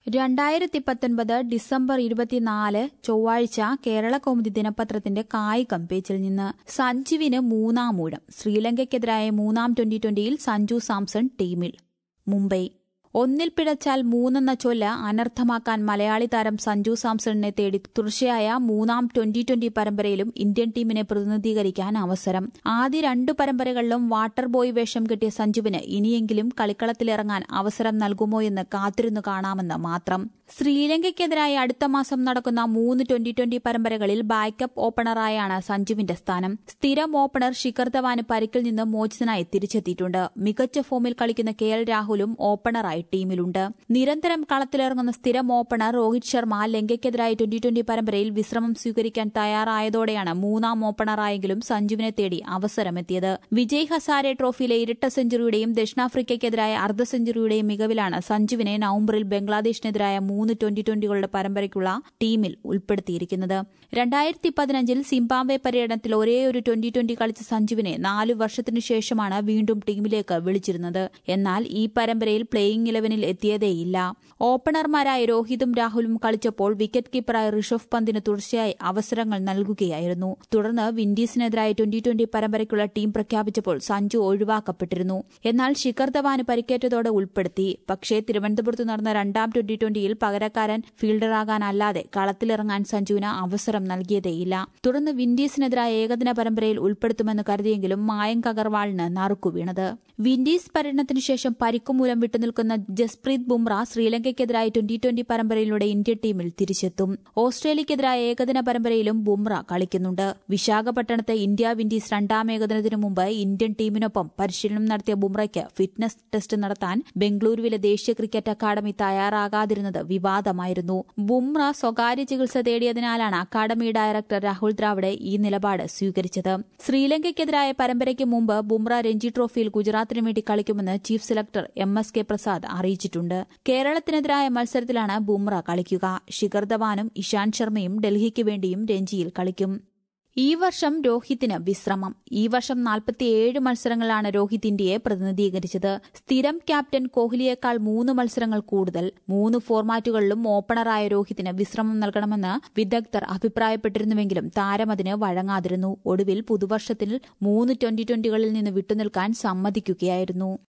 രണ്ടായിരത്തി പത്തൊൻപത് ഡിസംബർ ഇരുപത്തിനാല് ചൊവ്വാഴ്ച കേരള കൗമുദി ദിനപത്രത്തിന്റെ കായികം പേജിൽ നിന്ന് സഞ്ജുവിന് മൂന്നാം ഊഴം ശ്രീലങ്കയ്ക്കെതിരായ മൂന്നാം ട്വന്റി ട്വന്റിയിൽ സഞ്ജു സാംസൺ ടീമിൽ മുംബൈ ഒന്നിൽ പിഴച്ചാൽ മൂന്നെന്ന ചൊല്ല് അനർത്ഥമാക്കാൻ മലയാളി താരം സഞ്ജു സാംസണിനെ തേടി തുടർച്ചയായ മൂന്നാം ട്വന്റി ട്വന്റി പരമ്പരയിലും ഇന്ത്യൻ ടീമിനെ പ്രതിനിധീകരിക്കാൻ അവസരം ആദ്യ രണ്ടു പരമ്പരകളിലും വാട്ടർ ബോയ് വേഷം കിട്ടിയ സഞ്ജുവിന് ഇനിയെങ്കിലും കളിക്കളത്തിലിറങ്ങാൻ അവസരം നൽകുമോ എന്ന് കാത്തിരുന്നു കാണാമെന്ന് മാത്രം ശ്രീലങ്കയ്ക്കെതിരായ അടുത്ത മാസം നടക്കുന്ന മൂന്ന് ട്വന്റി ട്വന്റി പരമ്പരകളിൽ ബാക്കപ്പ് ഓപ്പണറായാണ് സഞ്ജുവിന്റെ സ്ഥാനം സ്ഥിരം ഓപ്പണർ ശിഖർ ധവാന് പരിക്കിൽ നിന്ന് മോചിതനായി തിരിച്ചെത്തിയിട്ടുണ്ട് മികച്ച ഫോമിൽ കളിക്കുന്ന കെ എൽ രാഹുലും ഓപ്പണറായി ടീമിലുണ്ട് നിരന്തരം കളത്തിലിറങ്ങുന്ന സ്ഥിരം ഓപ്പണർ രോഹിത് ശർമ്മ ലങ്കയ്ക്കെതിരായ ട്വന്റി ട്വന്റി പരമ്പരയിൽ വിശ്രമം സ്വീകരിക്കാൻ തയ്യാറായതോടെയാണ് മൂന്നാം ഓപ്പണറായെങ്കിലും സഞ്ജുവിനെ തേടി അവസരമെത്തിയത് വിജയ് ഹസാരെ ട്രോഫിയിലെ ഇരട്ട സെഞ്ചുറിയുടെയും ദക്ഷിണാഫ്രിക്കയ്ക്കെതിരായ അർദ്ധ സെഞ്ചുറിയുടെയും മികവിലാണ് സഞ്ജുവിനെ നവംബറിൽ ബംഗ്ലാദേശിനെതിരായ മൂന്ന് ട്വന്റി ട്വന്റികളുടെ പരമ്പരയ്ക്കുള്ള ടീമിൽ ഉൾപ്പെടുത്തിയിരിക്കുന്നത് രണ്ടായിരത്തി പതിനഞ്ചിൽ സിംബാബ്വെ പര്യടനത്തിൽ ഒരേയൊരു ട്വന്റി ട്വന്റി കളിച്ച സഞ്ജുവിനെ നാലു വർഷത്തിനു ശേഷമാണ് വീണ്ടും ടീമിലേക്ക് വിളിച്ചിരുന്നത് എന്നാൽ ഈ പരമ്പരയിൽ പ്ലേയിംഗ് ഇലവനിൽ എത്തിയതേയില്ല ഓപ്പണർമാരായ രോഹിതും രാഹുലും കളിച്ചപ്പോൾ വിക്കറ്റ് കീപ്പറായ ഋഷഭ് പന്തിന് തുടർച്ചയായി അവസരങ്ങൾ നൽകുകയായിരുന്നു തുടർന്ന് വിൻഡീസിനെതിരായ ട്വന്റി ട്വന്റി പരമ്പരയ്ക്കുള്ള ടീം പ്രഖ്യാപിച്ചപ്പോൾ സഞ്ജു ഒഴിവാക്കപ്പെട്ടിരുന്നു എന്നാൽ ശിഖർ ധവാന് പരിക്കേറ്റതോടെ ഉൾപ്പെടുത്തി പക്ഷേ തിരുവനന്തപുരത്ത് നടന്ന രണ്ടാം ട്വന്റി ട്വന്റിയിൽ പകരക്കാരൻ ഫീൽഡറാകാനല്ലാതെ കളത്തിലിറങ്ങാൻ സഞ്ജുവിന് അവസരം നൽകിയതേയില്ല തുടർന്ന് വിൻഡീസിനെതിരായ ഏകദിന പരമ്പരയിൽ ഉൾപ്പെടുത്തുമെന്ന് കരുതിയെങ്കിലും മായങ്ക് അഗർവാളിന് നറുക്കു വീണത് വിൻഡീസ് പര്യടനത്തിനു ശേഷം പരിക്കുമൂലം വിട്ടുനിൽക്കുന്ന ജസ്പ്രീത് ബുംറ ശ്രീലങ്കയ്ക്കെതിരായ ട്വന്റി ട്വന്റി പരമ്പരയിലൂടെ ഇന്ത്യൻ ടീമിൽ തിരിച്ചെത്തും ഓസ്ട്രേലിയയ്ക്കെതിരായ ഏകദിന പരമ്പരയിലും ബുംറ കളിക്കുന്നുണ്ട് വിശാഖപട്ടണത്തെ ഇന്ത്യ വിൻഡീസ് രണ്ടാം ഏകദിനത്തിനു മുമ്പ് ഇന്ത്യൻ ടീമിനൊപ്പം പരിശീലനം നടത്തിയ ബുംറയ്ക്ക് ഫിറ്റ്നസ് ടെസ്റ്റ് നടത്താൻ ബംഗളൂരുവിലെ ദേശീയ ക്രിക്കറ്റ് അക്കാദമി തയ്യാറാകാതിരുന്നത് വിവാദമായിരുന്നു ബുംറ സ്വകാര്യ ചികിത്സ തേടിയതിനാലാണ് അക്കാദമി ഡയറക്ടർ രാഹുൽ ദ്രാവിഡ് ഈ നിലപാട് സ്വീകരിച്ചത് ശ്രീലങ്കയ്ക്കെതിരായ പരമ്പരയ്ക്ക് മുമ്പ് ബുംറ രഞ്ജി ട്രോഫിയിൽ ഗുജറാത്തിന് വേണ്ടി കളിക്കുമെന്ന് chief selector M S K Prasad അറിയിച്ചിട്ടുണ്ട് കേരളത്തിനെതിരായ മത്സരത്തിലാണ് ബുംറ കളിക്കുക ശിഖർ ധവാനും ഇഷാന്ത് ശർമ്മയും ഡൽഹിക്ക് വേണ്ടിയും രഞ്ജിയിൽ കളിക്കും ഈ വർഷം രോഹിത്തിന് വിശ്രമം ഈ വർഷം നാൽപ്പത്തിയേഴ് മത്സരങ്ങളാണ് രോഹിത് ഇന്ത്യയെ പ്രതിനിധീകരിച്ചത് സ്ഥിരം ക്യാപ്റ്റൻ കോഹ്ലിയേക്കാൾ മൂന്ന് മത്സരങ്ങൾ കൂടുതൽ മൂന്ന് ഫോർമാറ്റുകളിലും ഓപ്പണറായ രോഹിത്തിന് വിശ്രമം നൽകണമെന്ന് വിദഗ്ധർ അഭിപ്രായപ്പെട്ടിരുന്നുവെങ്കിലും താരം അതിന് വഴങ്ങാതിരുന്നു ഒടുവിൽ പുതുവർഷത്തിൽ മൂന്ന് ട്വന്റി ട്വന്റികളിൽ നിന്ന് വിട്ടുനിൽക്കാൻ സമ്മതിക്കുകയായിരുന്നു